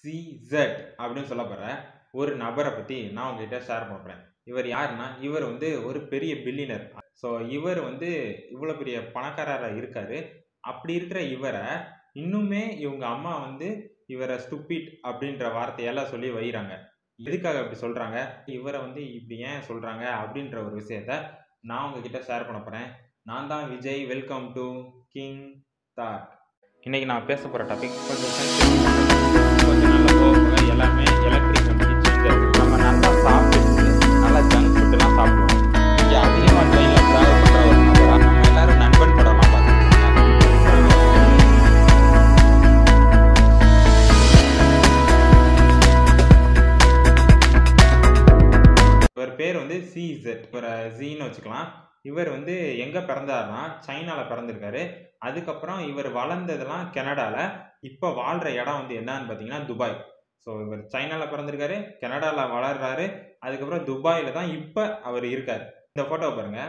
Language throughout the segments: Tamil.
சிஇசட் அப்படின்னு சொல்லப்படுற ஒரு நபரை பற்றி நான் உங்ககிட்ட ஷேர் பண்ண போகிறேன் இவர் யாருன்னா இவர் வந்து ஒரு பெரிய பில்லியனர் ஸோ இவர் வந்து இவ்வளோ பெரிய பணக்காரராக இருக்காரு அப்படி இருக்கிற இவரை இன்னுமே இவங்க அம்மா வந்து இவரை ஸ்டூபிட் அப்படின்ற வார்த்தையெல்லாம் சொல்லி வைகிறாங்க எதுக்காக அப்படி சொல்கிறாங்க இவரை வந்து இப்படி ஏன் சொல்கிறாங்க அப்படின்ற ஒரு விஷயத்த நான் உங்ககிட்ட ஷேர் பண்ண போகிறேன் நான் தான் Vijay welcome to King Thought இன்னைக்கு நான் பேச போகிற டாபிக் கொஞ்சம் sensitive topic. கொஞ்சம் நல்ல போக எல்லாமே எலக்ட்ரிக் கம்பெனி சேஞ்சர் நம்ம நல்லா சாப்பிட்டு நல்லா ஜங்க் ஃபுட்டெல்லாம் சாப்பிடுவோம் இங்கே அதிகமாக ட்ரெயினில் ட்ராவல் பண்ணுற ஒரு நபராக நம்ம எல்லாரும் நண்பன் படம்லாம் பார்த்துருக்கோம் இவர் பேர் வந்து சிஇசட் இவரை ஜீன்னு வச்சுக்கலாம் இவர் வந்து எங்கே பிறந்தாருன்னா சைனாவில் பிறந்திருக்காரு அதுக்கப்புறம் இவர் வளர்ந்ததெல்லாம் கனடாவில் இப்போ வாழ்கிற இடம் வந்து என்னன்னு பார்த்தீங்கன்னா துபாய் ஸோ இவர் சைனாவில் பிறந்திருக்காரு கனடாவில் வளர்றாரு அதுக்கப்புறம் துபாயில் தான் இப்போ அவர் இருக்கார் இந்த ஃபோட்டோவை பாருங்க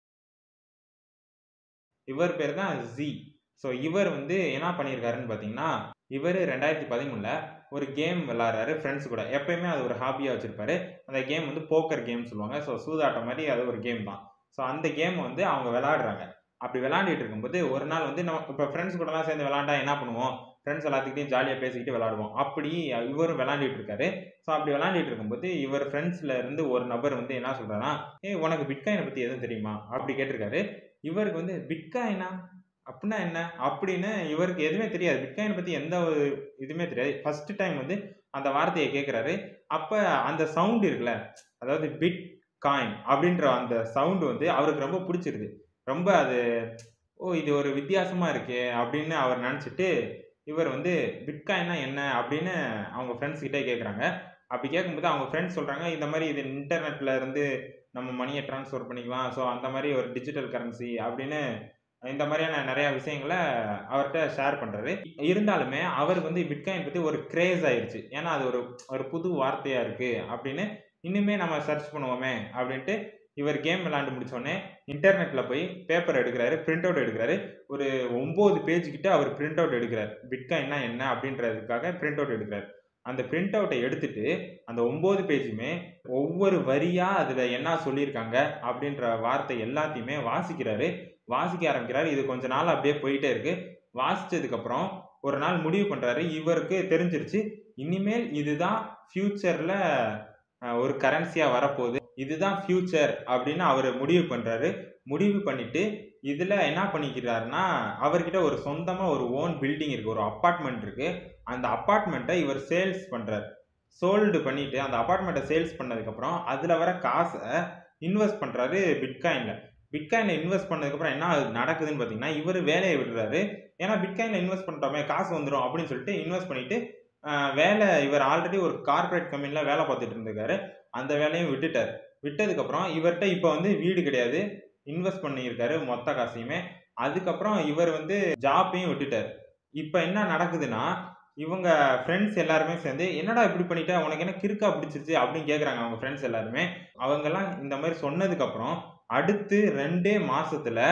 இவர் பேர் தான் ஜி ஸோ இவர் வந்து என்ன பண்ணியிருக்காருன்னு பார்த்தீங்கன்னா இவர் ரெண்டாயிரத்தி பதிமூணில் ஒரு கேம் விளாட்றாரு ஃப்ரெண்ட்ஸ் கூட எப்பயுமே அது ஒரு ஹாபியாக வச்சுருப்பாரு அந்த கேம் வந்து போக்கர் கேம் சொல்லுவாங்க ஸோ சூதாட்டம் மாதிரி அது ஒரு கேம் தான் ஸோ அந்த கேம் வந்து அவங்க விளாடுறாங்க அப்படி விளாண்டுட்டு இருக்கும்போது ஒரு நாள் வந்து நம்ம இப்போ ஃப்ரெண்ட்ஸ் கூடலாம் சேர்ந்து விளாண்டா என்ன பண்ணுவோம் ஃப்ரெண்ட்ஸ் எல்லாத்துக்கிட்டையும் ஜாலியாக பேசிக்கிட்டு விளாடுவோம் அப்படி இவரும் விளாண்டுட்டு இருக்காரு ஸோ அப்படி விளாண்டுட்டு இருக்கும்போது இவர் ஃப்ரெண்ட்ஸில் இருந்து ஒரு நபர் வந்து என்ன சொல்கிறாருன்னா ஏய் உனக்கு பிட்காயினை பற்றி எதுவும் தெரியுமா அப்படி கேட்டிருக்காரு இவருக்கு வந்து பிட்காயினா அப்படின்னா என்ன அப்படின்னு இவருக்கு எதுவுமே தெரியாது பிட்காயின் பற்றி எந்த ஒரு இதுவுமே தெரியாது ஃபர்ஸ்ட் டைம் வந்து அந்த வார்த்தையை கேட்குறாரு அப்போ அந்த சவுண்ட் இருக்குல்ல அதாவது பிட் காயின் அப்படின்ற அந்த சவுண்டு வந்து அவருக்கு ரொம்ப பிடிச்சிருது ரொம்ப அது ஓ இது ஒரு வித்தியாசமாக இருக்கே அப்படின்னு அவர் நினச்சிட்டு இவர் வந்து பிட்காயின்னா என்ன அப்படின்னு அவங்க ஃப்ரெண்ட்ஸ் கிட்டே கேட்குறாங்க அப்படி கேட்கும்போது அவங்க ஃப்ரெண்ட்ஸ் சொல்கிறாங்க இந்த மாதிரி இது இன்டர்நெட்டில் இருந்து நம்ம மணியை ட்ரான்ஸ்ஃபர் பண்ணிக்கலாம் ஸோ அந்த மாதிரி ஒரு டிஜிட்டல் கரன்சி அப்படின்னு இந்த மாதிரியான நிறைய விஷயங்களை அவர்கிட்ட ஷேர் பண்ணுறாரு இருந்தாலுமே அவருக்கு வந்து பிட்காயின் பற்றி ஒரு கிரேஸ் ஆயிடுச்சு ஏன்னா அது ஒரு ஒரு புது வார்த்தையாக இருக்குது அப்படின்னு இன்னுமே நம்ம சர்ச் பண்ணுவோமே அப்படின்ட்டு இவர் கேம் விளாண்டு முடிச்சோடனே இன்டர்நெட்டில் போய் பேப்பர் எடுக்கிறாரு பிரிண்ட் அவுட் எடுக்கிறாரு ஒரு ஒம்பது பேஜ் கிட்ட அவர் பிரிண்ட் அவுட் எடுக்கிறார் பிட்காயின்னா என்ன அப்படின்றதுக்காக பிரிண்ட் அவுட் எடுக்கிறார் அந்த பிரிண்ட் அவுட்டை எடுத்துட்டு அந்த ஒம்பது பேஜுமே ஒவ்வொரு வரியாக அதில் என்ன சொல்லியிருக்காங்க அப்படின்ற வார்த்தை எல்லாத்தையுமே வாசிக்கிறாரு வாசிக்க ஆரம்பிக்கிறாரு இது கொஞ்ச நாள் அப்படியே போயிட்டே இருக்கு வாசிச்சதுக்கப்புறம் ஒரு நாள் முடிவு பண்ணுறாரு இவருக்கு தெரிஞ்சிருச்சு இனிமேல் இதுதான் ஃப்யூச்சரில் ஒரு கரன்சியாக வரப்போகுது இதுதான் ஃப்யூச்சர் அப்படின்னு அவர் முடிவு பண்ணுறாரு முடிவு பண்ணிட்டு இதில் என்ன பண்ணிக்கிறாருன்னா அவர்கிட்ட ஒரு சொந்தமாக ஒரு ஓன் பில்டிங் இருக்குது ஒரு அப்பார்ட்மெண்ட் இருக்குது அந்த அப்பார்ட்மெண்ட்டை இவர் சேல்ஸ் பண்ணுறாரு சோல்டு பண்ணிட்டு அந்த அப்பார்ட்மெண்ட்டை சேல்ஸ் பண்ணதுக்கப்புறம் அதில் வர காசை இன்வெஸ்ட் பண்ணுறாரு பிட்காயினில் பிட்காயினில் இன்வெஸ்ட் பண்ணதுக்கப்புறம் என்ன நடக்குதுன்னு பார்த்தீங்கன்னா இவர் வேலையை விடுறாரு ஏன்னா பிட்காயினில் இன்வெஸ்ட் பண்ணிட்டோமே காசு வந்துடும் அப்படின்னு சொல்லிட்டு இன்வெஸ்ட் பண்ணிட்டு வேலை இவர் ஆல்ரெடி ஒரு கார்பரேட் கம்பெனியில் வேலை பார்த்துட்டு இருந்திருக்காரு அந்த வேலையும் விட்டுட்டார் விட்டதுக்கப்புறம் இவர்கிட்ட இப்போ வந்து வீடு கிடையாது இன்வெஸ்ட் பண்ணியிருக்காரு மொத்த காசையுமே அதுக்கப்புறம் இவர் வந்து ஜாப்பையும் விட்டுட்டார் இப்போ என்ன நடக்குதுன்னா இவங்க ஃப்ரெண்ட்ஸ் எல்லாருமே சேர்ந்து என்னடா இப்படி பண்ணிட்ட உனக்கு என்ன கிறுக்கா பிடிச்சிருச்சு அப்படின்னு கேட்குறாங்க அவங்க ஃப்ரெண்ட்ஸ் எல்லாருமே அவங்கெல்லாம் இந்த மாதிரி சொன்னதுக்கப்புறம் அடுத்து ரெண்டே மாசத்துல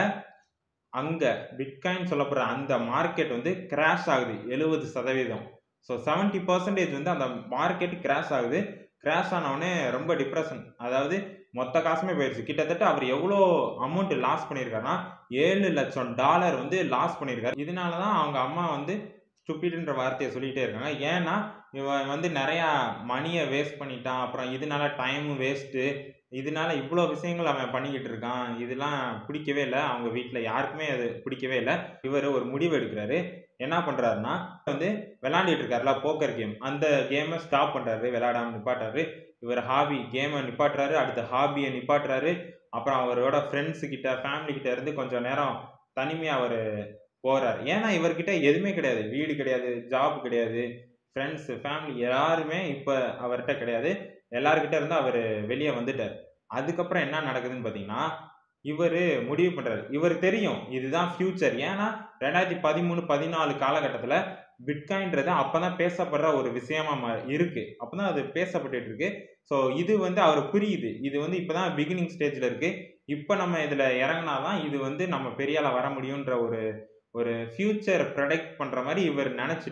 அங்க பிட்காயின் சொல்லப்படுற அந்த மார்க்கெட் வந்து கிராஷ் ஆகுது எழுபது சதவீதம் ஸோ செவன்டி பர்சன்டேஜ் வந்து அந்த மார்க்கெட் கிராஷ் ஆகுது கிராஷ் ஆனவுடனே ரொம்ப டிப்ரெஷன் அதாவது மொத்த காசுமே போயிடுச்சு கிட்டத்தட்ட அவர் எவ்வளோ அமௌண்ட் லாஸ் பண்ணியிருக்காருன்னா ஏழு லட்சம் டாலர் வந்து லாஸ் பண்ணியிருக்காரு இதனால தான் அவங்க அம்மா வந்து ஸ்டூபிட்ன்ற வார்த்தையை சொல்லிகிட்டே இருக்காங்க ஏன்னா இவன் வந்து நிறையா மணியை வேஸ்ட் பண்ணிட்டான் அப்புறம் இதனால டைமும் வேஸ்ட்டு இதனால இவ்வளோ விஷயங்கள் அவன் பண்ணிக்கிட்டு இருக்கான் இதெல்லாம் பிடிக்கவே இல்லை அவங்க வீட்டில் யாருக்குமே அது பிடிக்கவே இல்லை இவர் ஒரு முடிவு எடுக்கிறாரு என்ன பண்ணுறாருன்னா வந்து விளாண்டுட்டு இருக்காருல போக்கர் கேம் அந்த கேமை ஸ்டாப் பண்ணுறாரு விளையாடாம நிப்பாட்டுறாரு இவர் ஹாபி கேமை நிப்பாட்டுறாரு அடுத்த ஹாபியை நிப்பாட்டுறாரு அப்புறம் அவரோட ஃப்ரெண்ட்ஸு கிட்ட ஃபேமிலி கிட்ட இருந்து கொஞ்சம் நேரம் தனிமையாக அவர் போகிறார் ஏன்னா இவர்கிட்ட எதுவுமே கிடையாது வீடு கிடையாது ஜாப் கிடையாது ஃப்ரெண்ட்ஸு ஃபேமிலி யாருமே இப்போ அவர்கிட்ட கிடையாது எல்லாருக்கிட்ட இருந்து அவர் வெளியே வந்துட்டார் அதுக்கப்புறம் என்ன நடக்குதுன்னு பார்த்தீங்கன்னா இவர் முடிவு பண்ணுறாரு இவர் தெரியும் இதுதான் ஃப்யூச்சர் ஏன்னா ரெண்டாயிரத்தி பதிமூணு பதினாலு காலகட்டத்தில் பிட்காயின்றது அப்போ தான் பேசப்படுற ஒரு விஷயமா மா இருக்கு அப்போ தான் அது பேசப்பட்டுட்டு இருக்கு ஸோ இது வந்து அவர் புரியுது இது வந்து இப்போ தான் பிகினிங் ஸ்டேஜில் இருக்கு இப்போ நம்ம இதில் இறங்கினாதான் இது வந்து நம்ம பெரிய ஆளா வர முடியுன்ற ஒரு ஒரு ஃபியூச்சர் ப்ரொடெக்ட் பண்ணுற மாதிரி இவர் நினச்சிட்டு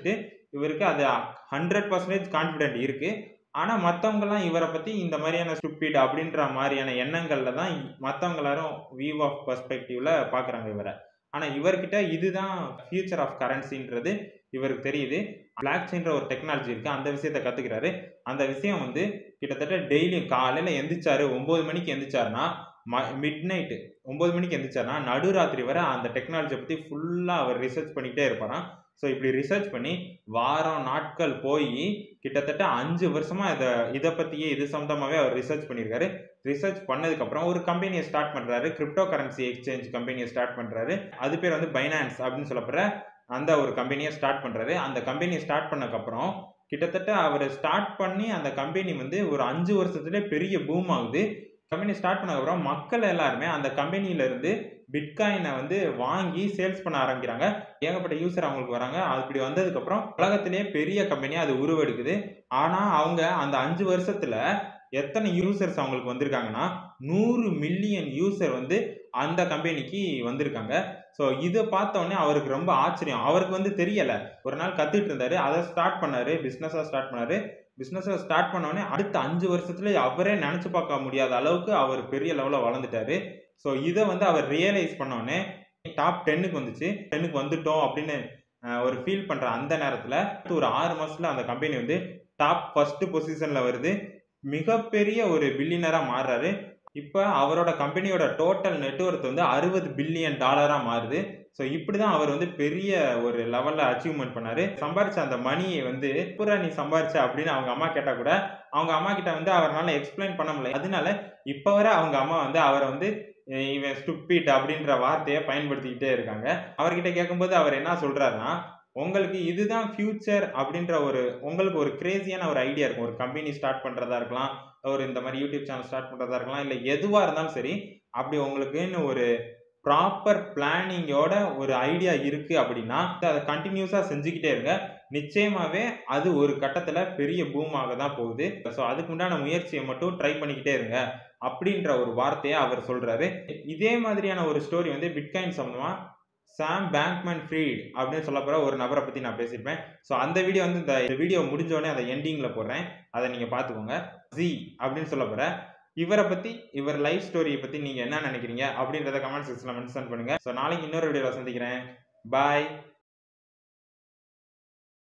இவருக்கு அது ஹண்ட்ரட் பர்சன்டேஜ் கான்ஃபிடென்ட் இருக்கு ஆனா மத்தவங்கலாம் இவரை பத்தி இந்த மாதிரியான ஸ்டூபிட் அப்படின்ற மாதிரியான எண்ணங்கள்ல தான் மத்தவங்க எல்லாரும் வியூ ஆஃப் பெர்ஸ்பெக்டிவ்ல பாக்குறாங்க இவரை ஆனா இவர்கிட்ட இதுதான் ஃபியூச்சர் ஆஃப் கரன்சின்றது இவருக்கு தெரியுது பிளாக் செயின்ற ஒரு டெக்னாலஜி இருக்கு அந்த விஷயத்த கத்துக்கிறாரு அந்த விஷயம் வந்து கிட்டத்தட்ட டெய்லியும் காலையில எந்திரிச்சாரு ஒன்பது மணிக்கு எந்திரிச்சாருன்னா மிட் நைட்டு ஒன்பது மணிக்கு எந்திரிச்சாருன்னா நடுராத்திரி வரை அந்த டெக்னாலஜியை பத்தி ஃபுல்லா அவர் ரிசர்ச் பண்ணிக்கிட்டே இருப்பாராம் ஸோ இப்படி ரிசர்ச் பண்ணி வாரம் நாட்கள் போய் கிட்டத்தட்ட அஞ்சு வருஷமா இதை இதை பத்தியே இது சம்மந்தமாவே அவர் ரிசர்ச் பண்ணியிருக்காரு ரிசர்ச் பண்ணதுக்கப்புறம் ஒரு கம்பெனியை ஸ்டார்ட் பண்றாரு கிரிப்டோ கரன்சி எக்ஸ்சேஞ்ச் கம்பெனியை ஸ்டார்ட் பண்றாரு அது பேர் வந்து பைனான்ஸ் அப்படின்னு சொல்லப்படுற அந்த ஒரு கம்பெனியை ஸ்டார்ட் பண்றாரு அந்த கம்பெனியை ஸ்டார்ட் பண்ணக்கப்புறம் கிட்டத்தட்ட அவர் ஸ்டார்ட் பண்ணி அந்த கம்பெனி வந்து ஒரு அஞ்சு வருஷத்துல பெரிய பூம் ஆகுது கம்பெனி ஸ்டார்ட் பண்ணதுக்கப்புறம் மக்கள் எல்லாருமே அந்த கம்பெனியில இருந்து பிட்காயினை வந்து வாங்கி சேல்ஸ் பண்ண ஆரம்பிக்கிறாங்க ஏகப்பட்ட யூசர் அவங்களுக்கு வராங்க அப்படி வந்ததுக்கப்புறம் உலகத்திலேயே பெரிய கம்பெனியாக அது உருவெடுக்குது ஆனால் அவங்க அந்த அஞ்சு வருஷத்துல எத்தனை யூசர்ஸ் அவங்களுக்கு வந்திருக்காங்கன்னா நூறு மில்லியன் யூசர் வந்து அந்த கம்பெனிக்கு வந்திருக்காங்க ஸோ இதை பார்த்தோன்னே அவருக்கு ரொம்ப ஆச்சரியம் அவருக்கு வந்து தெரியல ஒரு நாள் கத்துட்டு இருந்தாரு அதை ஸ்டார்ட் பண்ணாரு பிஸ்னஸாக ஸ்டார்ட் பண்ணாரு பிஸ்னஸை ஸ்டார்ட் பண்ணோடனே அடுத்த அஞ்சு வருஷத்துல அவரே நினச்சி பார்க்க முடியாத அளவுக்கு அவர் பெரிய லெவலில் வளர்ந்துட்டாரு ஸோ இதை வந்து அவர் ரியலைஸ் பண்ணோடனே டாப் டென்னுக்கு வந்துச்சு டென்னுக்கு வந்துட்டோம் அப்படின்னு அஹ், ஒரு ஃபீல் பண்ற அந்த நேரத்துல ஒரு ஆறு மாசத்துல அந்த கம்பெனி வந்து டாப் ஃபர்ஸ்ட் பொசிஷன்ல வருது மிகப்பெரிய ஒரு பில்லியனரா மாறுறாரு இப்போ அவரோட கம்பெனியோட டோட்டல் நெட்ஒர்த் வந்து அறுபது பில்லியன் டாலரா மாறுது ஸோ இப்படிதான் அவர் வந்து பெரிய ஒரு லெவல்ல அச்சீவ்மெண்ட் பண்ணாரு சம்பாரிச்ச அந்த மணியை வந்து பூரா நீ சம்பாரிச்ச அப்படின்னு அவங்க அம்மா கேட்டா கூட அவங்க அம்மா கிட்ட வந்து அவரால் எக்ஸ்பிளைன் பண்ண முடியல அதனால இப்போ வரை அவங்க அம்மா வந்து அவரை வந்து அஹ் இவன் ஸ்டுப்பிட் அப்படின்ற வார்த்தையை பயன்படுத்திக்கிட்டே இருக்காங்க அவர்கிட்ட கேட்கும்போது அவர் என்ன சொல்றாருன்னா உங்களுக்கு இதுதான் ஃபியூச்சர் அப்படின்ற ஒரு உங்களுக்கு ஒரு கிரேசியான ஒரு ஐடியா இருக்கும் ஒரு கம்பெனி ஸ்டார்ட் பண்றதா இருக்கலாம் ஒரு இந்த மாதிரி யூடியூப் சேனல் ஸ்டார்ட் பண்றதா இருக்கலாம் இல்லை எதுவா இருந்தாலும் சரி அப்படி உங்களுக்குன்னு ஒரு ப்ராப்பர் பிளானிங்கோட ஒரு ஐடியா இருக்கு அப்படின்னா அதை கண்டினியூஸா செஞ்சுக்கிட்டே இருங்க நிச்சயமாவே அது ஒரு கட்டத்துல பெரிய பூமாக தான் போகுது ஸோ அதுக்கு உண்டான முயற்சியை மட்டும் ட்ரை பண்ணிக்கிட்டே இருங்க அப்படின்ற ஒரு வார்த்தையை அவர் சொல்றாரு இதே மாதிரியான ஒரு ஸ்டோரி வந்து பிட்காயின் சம்பந்தமா சாம் பேங்க்மேன் ஃப்ரீட் அப்படின்னு சொல்ல போற ஒரு நபரை பத்தி நான் பேசியிருப்பேன் ஸோ அந்த வீடியோ வந்து இந்த வீடியோ முடிஞ்சோடனே அதை எண்டிங்ல போடுறேன் அதை நீங்க பார்த்துக்கோங்க ஜி அப்படின்னு சொல்ல போற இவரை பத்தி இவர் லைஃப் ஸ்டோரியை பத்தி நீங்க என்ன நினைக்கிறீங்க அப்படின்றத கமெண்ட் செக்ஷன்ல மென்ஷன் பண்ணுங்க ஸோ நாளைக்கு இன்னொரு வீடியோல சந்திக்கிறேன் பாய்